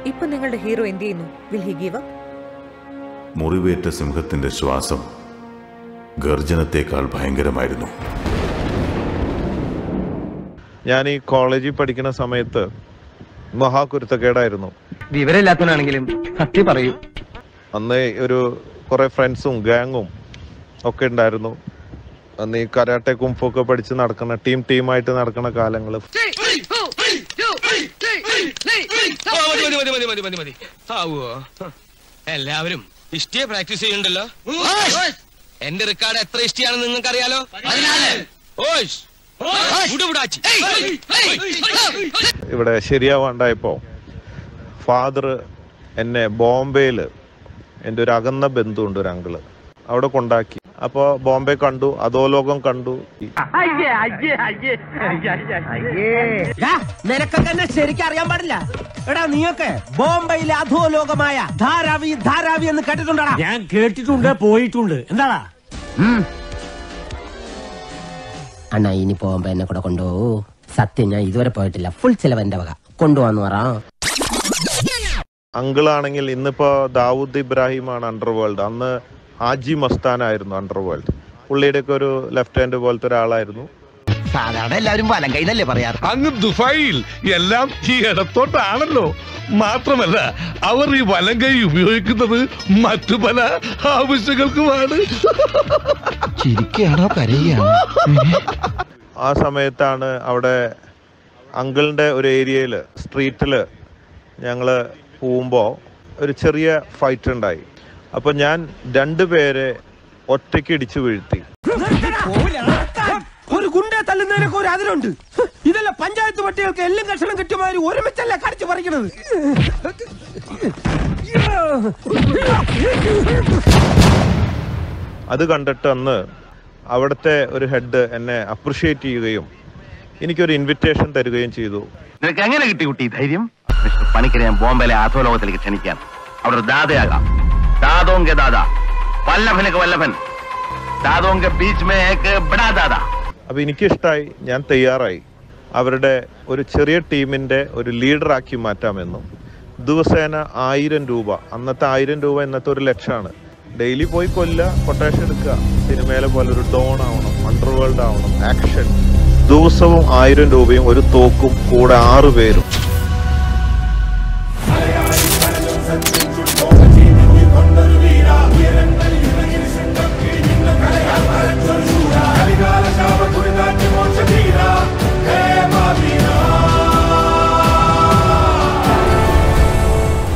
ഇപ്പൊ നിങ്ങളുടെ ഹീറോ എന്ത് ചെയ്യുന്നു വിൽ ഹി ഗീവ് അപ്പ് മുറിവേറ്റ സിംഹത്തിന്റെ ശ്വാസം ഗർജനത്തേക്കാൾ ഭയങ്കരമായിരുന്നു ഞാൻ ഈ കോളേജിൽ പഠിക്കുന്ന സമയത്ത് മഹാകുരുത്തക്കേടായിരുന്നു വിവരമില്ലാത്തവനാണെങ്കിലും സത്യം പറയൂ അന്ന് ഒരു കുറെ ഫ്രണ്ട്സും ഗാങ്ങും ഒക്കെ ഉണ്ടായിരുന്നു അന്ന് ഈ കരാട്ടെ കുംഫൊക്കെ പഠിച്ച് നടക്കുന്ന ടീം ടീമായിട്ട് നടക്കുന്ന കാലങ്ങൾ മതി മതി മതി മതി മതി മതി ആവോ എല്ലാവരും ഇഷ്ടിയെ പ്രാക്ടീസ് ചെയ്യുന്നുണ്ടല്ലോ എന്റെ റെക്കോർഡ് എത്ര ഇഷ്ടിയാണെന്ന് നിങ്ങൾക്ക് അറിയാലോ ഓഷ് ഉടുപുടാച്ചി ഇവിടെ ശരിയാവാണ്ടായപ്പോ ഫാദർ എന്നെ ബോംബെയിൽ എൻ്റെ ഒരു അകന്ന ബന്ധുണ്ട് ഒരു അങ്കിള് അവിടെ കൊണ്ടാക്കി അപ്പോൾ ബോംബെ കണ്ടു അധോലോകം കണ്ടു ഈ നിനക്കൊക്കെ എന്നെ ശരിക്കും അറിയാൻ പാടില്ല എടാ നീയൊക്കെ ബോംബെയിലെ അധോലോകമായ ധാരാവി ധാരാവി എന്ന് കേട്ടിട്ടുണ്ടാ ഞാൻ കേട്ടിട്ടുണ്ട് പോയിട്ടുണ്ട് എന്താടാ അണ്ണാ ഇനി പോകുമ്പോ എന്നെ കൂടെ കൊണ്ടുപോകൂ സത്യം ഞാൻ ഇതുവരെ പോയിട്ടില്ല ഫുൾ ചിലവ് എന്റെ വക കൊണ്ടുപോവാന്ന് പറ അങ്കിളാണെങ്കിൽ ഇന്നിപ്പോ ദാവൂദ് ഇബ്രാഹിമാണ് അണ്ടർവേൾഡ് അന്ന് ഹാജി മസ്താനായിരുന്നു അണ്ടർവേൾഡ് പുള്ളിയുടെ ഒക്കെ ഒരു ലെഫ്റ്റ് ഹാൻഡ് പോലത്തെ ഒരാളായിരുന്നു സാധാരണ എല്ലാവരും വലം കൈന്നല്ലേ പറയാറ് അങ്ങ് ദുബായിൽ എല്ലാം ഈ ഇടത്തോട്ടാണല്ലോ മാത്രമല്ല അവർ ഈ വലം കൈ ഉപയോഗിക്കുന്നത് മറ്റു പല ആവശ്യങ്ങൾക്കുമാണ് ചിരിക്കുകയാണോ കരയുകയാണോ ആ സമയത്താണ് അവിടെ അങ്കിളിന്റെ ഒരു ഏരിയയിൽ സ്ട്രീറ്റിൽ ഞങ്ങൾ പോകുമ്പോൾ ഒരു ചെറിയ ഫൈറ്റ് ഉണ്ടായി അപ്പോൾ ഞാൻ രണ്ടുപേരെ ഒറ്റയ്ക്ക് ഇടിച്ചു വീഴ്ത്തി ഒരു ഗുണ്ടെ തല്ലുന്നതിനൊക്കെ ഒരു അതിരുണ്ട് ഇതല്ല പഞ്ചായത്ത് പട്ടികൾക്ക് എല്ലാം കഷണം കിട്ടിയമാതിരി ഒരുമിച്ചല്ല കടിച്ചു പറിക്കണത് അത് കണ്ടിട്ട് അന്ന് അവിടുത്തെ ഒരു ഹെഡ് എന്നെ അപ്രിഷ്യേറ്റ് ചെയ്യുകയും എനിക്കൊരു ഇൻവിറ്റേഷൻ തരികയും ചെയ്തു നിനക്ക് എങ്ങനെ കിട്ടി കുട്ടി ഈ ധൈര്യം മിസ്റ്റർ പണിക്കരെ ഞാൻ ബോംബെയിലെ ആധോലോകത്തിലേക്ക് ക്ഷണിക്കാം അവിടെ ഒരു ദാതയാകാം ദാദോങ്ക ദാദ വല്ലഭനക്ക് വല്ലഭൻ ദാദോങ്ക ബീച്ച് മേ ഏക്ക് ബഡാ ദാദാ അപ്പോൾ എനിക്കിഷ്ടമായി ഞാൻ തയ്യാറായി അവരുടെ ഒരു ചെറിയ ടീമിന്റെ ഒരു ലീഡറാക്കി മാറ്റാമെന്നും ദിവസേന ആയിരം രൂപ അന്നത്തെ ആയിരം രൂപ ഇന്നത്തെ ഒരു ലക്ഷമാണ് ഡെയിലി പോയി കൊല്ല കൊട്ടേഷൻ എടുക്കുക സിനിമയിലെ പോലെ ഒരു ഡോൺ ആവണം അണ്ടർവേൾഡ് ആവണം ആക്ഷൻ ദിവസവും ആയിരം രൂപയും ഒരു തോക്കും കൂടെ ആറു പേരും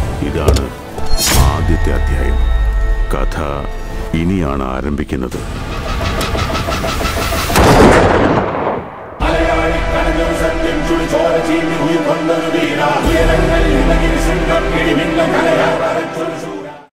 ഇതാണ് ആദ്യത്തെ അധ്യായം കഥ ഇനിയാണ് ആരംഭിക്കുന്നത്